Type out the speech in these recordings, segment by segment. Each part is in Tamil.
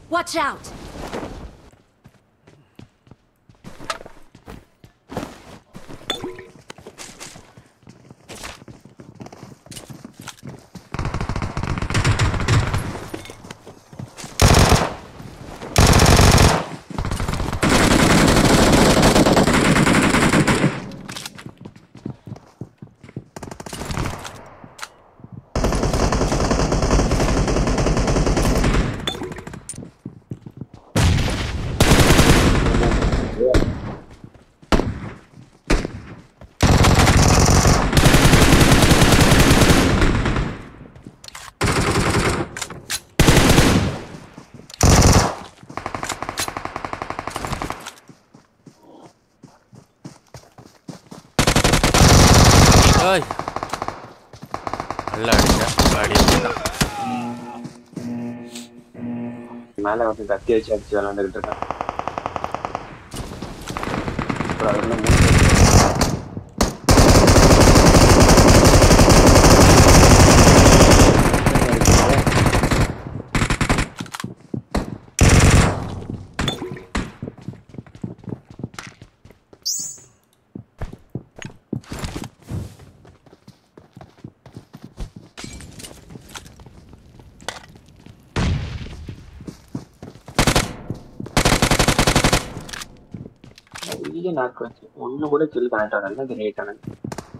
Watch out! ஏய் நல்லா அடிச்சா அடி போட்டான் மேல வந்து கத்தி வச்சு அடிச்சு விளாண்டுக்கிட்டு இருக்கான் அப்புறம் அதுல மூணு நிறைய நாக்கு வச்சு ஒண்ணு கூட கில் கனெக்ட் ஆகல அது ரேட் ஆனது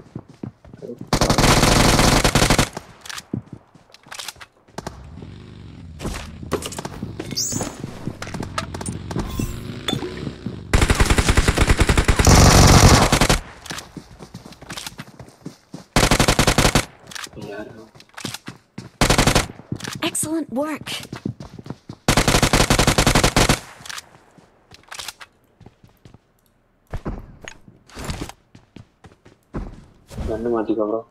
யாரு Excellent work. கண்ணு மாத்திக்கோ ப்ரோ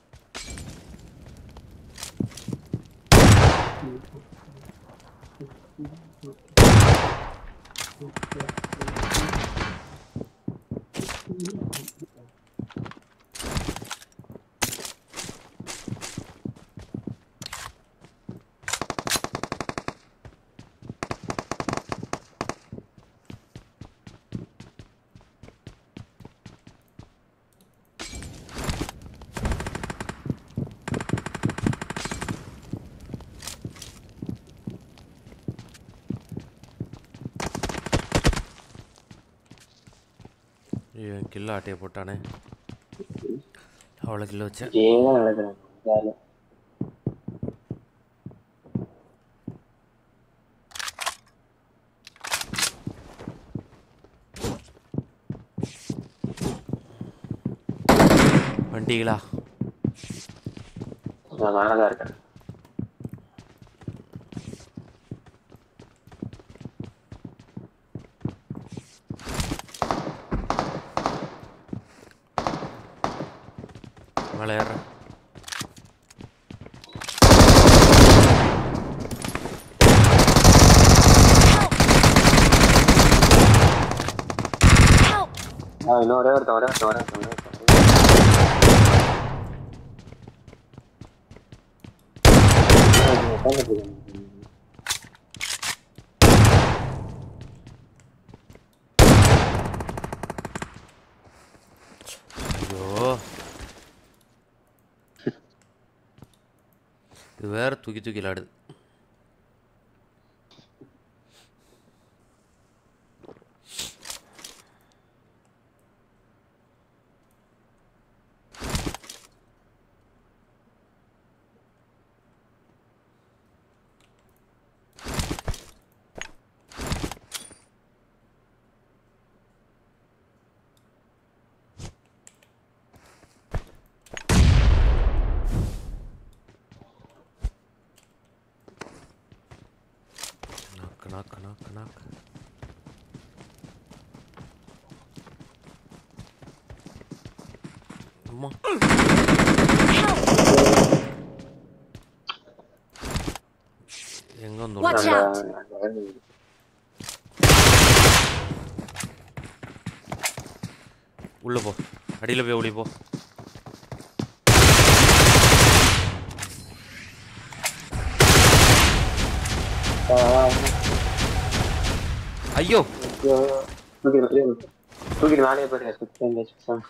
இவன் கில்ல ஆட்டையை போட்டானே அவ்வளோ கிலோ வச்சேன் இதே தான் நடக்குறாங்க வேலை வண்டிகளா நான் மேலதான் இருக்கேன் மேலே ஏறுறேன் Help! ஆ, இன்னும் ஒரே ஒருத்தன் ஒரே ஒருத்தன் ஒரே ஒருத்தன் ஒரே ஒருத்தன் உட்காந்துட்டு இருக்காங்க. ஐயோ இது வேற தூக்கி தூக்கி விளாடுது நாக்கு நாக்கு நாக்கு நாக்கு அம்மா எங்க வந்து Watch விழுந்தா? out. அந்த- அந்த வேலை- உள்ள போ அடியில போய் ஒளி போ ஆ, ஆ, ஆ. ஐயோ ஐயோ. தூக்கிடு, தூக்கிடு. தூக்கிட்டு மேலேயே போயிடுங்க சுத்தி எங்கேயாச்சும் சுத்தம்.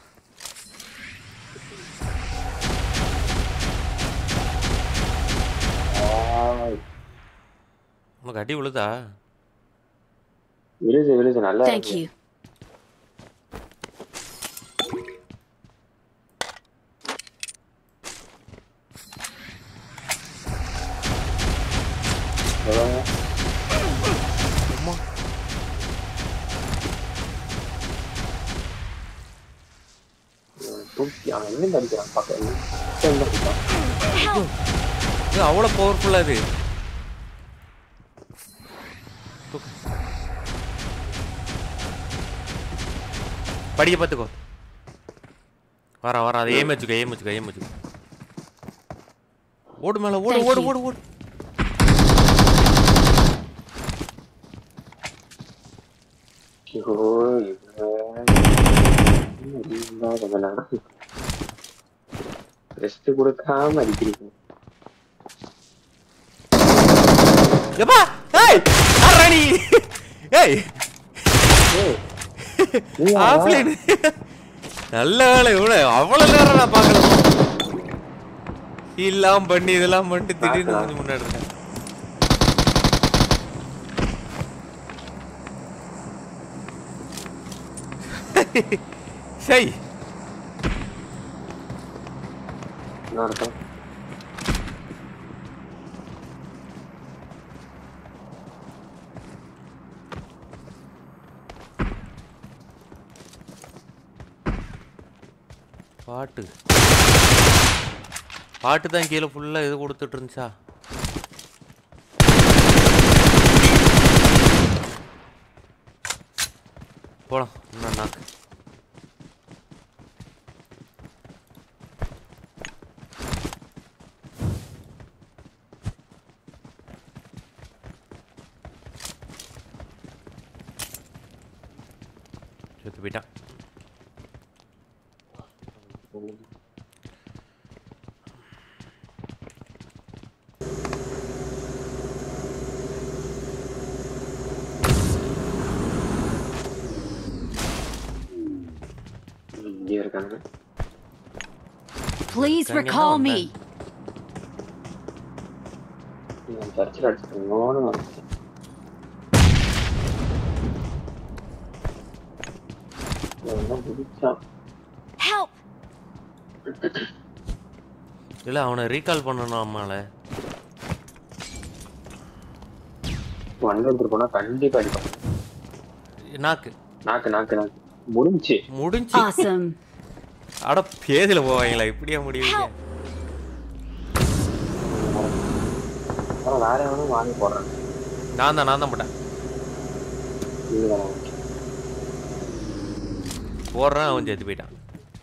ஆய். உனக்கு அடி விழுதா விழுது விழுது நல்லா Thank இருக்கு. you. எவ்வளவு? அம்மா இவன் தூக்கி அவன் எங்க அடிக்கிறான் பக்கம் எங்க அடிக்கிறான் Help! இது அவ்வளோ பவர்ஃபுல்லாக இது தூக்கு. படிக்க பார்த்துக்கோ வரேன் வரேன் அதை ஏம் வச்சுக்கோ ஏம் வச்சுக்கோ ஏம் வச்சுக்கோ ஓடு மேலே ஓடு Thank ஓடு you. ஓடு ஓடு ஐயோ, இவன் என்ன இல்லாத வேலை. ரெஸ்ட் கொடுக்காம அடிக்கிறீங்க எப்பா ஏய் யார்ரா நீ ஏய் ஏய், நீ யாரா? ஆஃப்லைன் நல்ல வேலை இவ்வளோ அவ்வளோ நேரம் நான் பார்க்கல எல்லாம் பண்ணி இதெல்லாம் பண்ணிட்டு திடீர்னு பார்க்கலாம். கொஞ்சம் முன்னாடி இருக்கேன் சை என்ன அர்த்தம்? பாட்டு பாட்டு தான் கீழே ஃபுல்லாக இது கொடுத்துட்டு இருந்துச்சா போலாம் இன்னும் நாக்கு செத்து போயிட்டான் இங்கே இருக்காங்க Please Hang recall on, me. இவன் சர்ச்சில் அடிச்சுக்கணும்னு என்ன பிடிச்சான் Help! இல்லை அவனை ரீகால் பண்ணணும் அம்மால வண்டி எடுத்துட்டு போனா கண்டிப்பா அடிப்பான் நாக்கு நாக்கு நாக்கு நாக்கு முடிஞ்சு முடிஞ்சு Awesome. அட பேதில போவாங்களா இப்படியா முடியுங்க ஆனா வேற எவனும் வாங்கி போடுறான் நான் தான் நான் தான் போட்டேன் இதுதான் போடுறேன் அவன் செத்து போயிட்டான்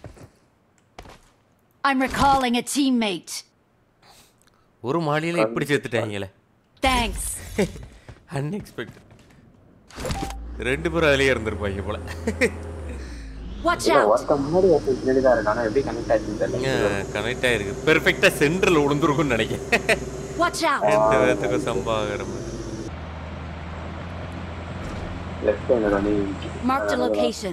I'm recalling a teammate. ஒரு மாடியில இப்படி செத்துட்டாங்களே Thanks. அன்எக்ஸ்பெக்டட் ரெண்டு பேரும் அதிலேயே இருந்திருப்பாங்க போல Watch இல்ல, out. ஒருத்தன் முன்னாடி ஒருத்தன் பின்னாடி தான் இருக்கான் ஆனா எப்படி கனெக்ட் ஆச்சுன்னு தெரியல கனெக்ட் ஆயிருக்கு பெர்ஃபெக்டா சென்ட்ரல் விழுந்துருக்கும்னு நினைக்கிறேன் Watch out. எந்த விதத்துக்கும் சம்பாகிற மாதிரி லெஃப்ட் ஹேண்ட் வந்து Marked a location.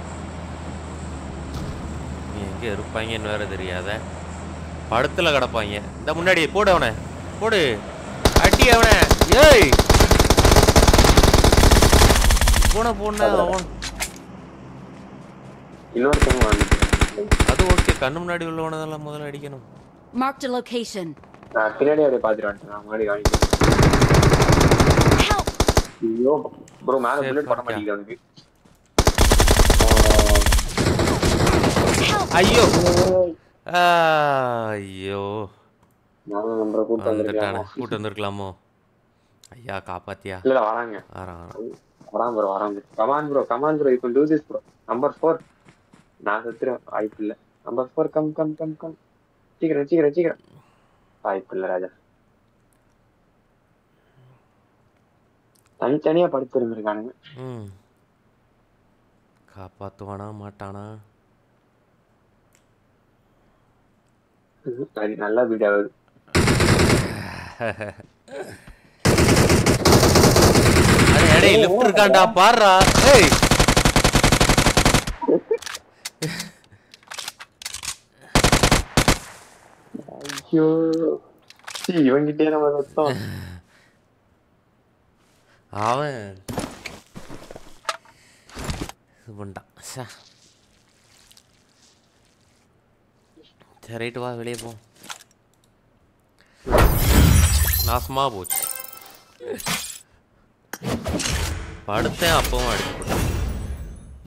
நீ எங்க இருப்பாங்கன்னு வேற தெரியாத படத்துல கிடப்பாங்க இந்த முன்னாடி போடு அவனை போடு அடி அவனை ஏய் போன போன அவன் இன்னொருத்தவங்க வந்து அது ஓகே கண்ணு முன்னாடி உள்ளவனதெல்லாம் முதல்ல அடிக்கணும் Marked a location. நான் பின்னாடி அப்படியே பாத்துட்டு வந்துட்டேன் நான் முன்னாடி காணிக்க Help! ஐயோ ப்ரோ மேல சரி, புல்லட் பண்ண பாத்தியா. மாட்டேங்குது அவனுக்கு Help! ஐயோ ஆஹ், ஆ, ஐயோ நானும் நம்பரை கூப்பிட்டு வந்துட்டானே வந்திருக்கேன் கூட்டு வந்திருக்கலாமோ ஐயா காப்பாத்தியா இல்ல இல்ல வராங்க வரான் வரான் வரான் ப்ரோ வரான் bro come on bro come on bro இப்போ do this bro number four நான் செத்துறேன் வாய்ப்பு இல்ல number four come come come come சீக்கிரம் சீக்கிரம் சீக்கிரம் வாய்ப்பு இல்ல ராஜா தனித்தனியா படுத்து இருந்திருக்கானுங்க ம் காப்பாத்துவானா மாட்டானா சரி நல்லா வீடு ஆகுது அடே டேய் லிஃப்ட் இருக்கான்டா பாருடா ஏய் ஐயோ சீ இவங்கிட்டே நம்ம சத்தம் அவன் இது பண்ணிட்டான் ச்சே. சரி ரைட்டு வா வெளியே போ நாசமா போச்சு படுத்தேன் அப்பவும் அடிச்சு போட்டேன்